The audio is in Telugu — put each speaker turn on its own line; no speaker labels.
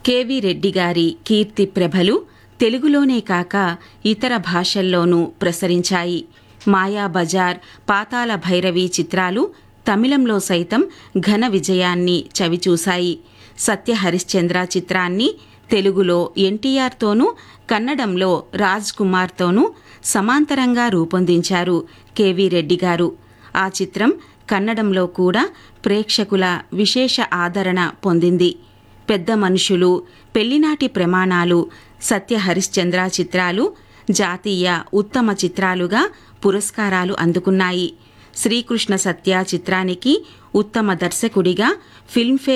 కెవి రెడ్డి గారి కీర్తి ప్రభలు తెలుగులోనే కాక ఇతర భాషల్లోనూ ప్రసరించాయి మాయాబజార్ పాతాల భైరవి చిత్రాలు తమిళంలో సైతం ఘన విజయాన్ని చవిచూశాయి సత్య హరిశ్చంద్ర చిత్రాన్ని తెలుగులో ఎన్టీఆర్తోనూ కన్నడంలో రాజ్ కుమార్తోనూ సమాంతరంగా రూపొందించారు కెవి రెడ్డి గారు ఆ చిత్రం కన్నడంలో కూడా ప్రేక్షకుల విశేష ఆదరణ పొందింది పెద్ద మనుషులు పెళ్లినాటి ప్రమాణాలు సత్య హరిశ్చంద్ర చిత్రాలు జాతీయ ఉత్తమ చిత్రాలుగా పురస్కారాలు అందుకున్నాయి శ్రీకృష్ణ సత్య చిత్రానికి ఉత్తమ దర్శకుడిగా ఫిల్మ్ఫేర్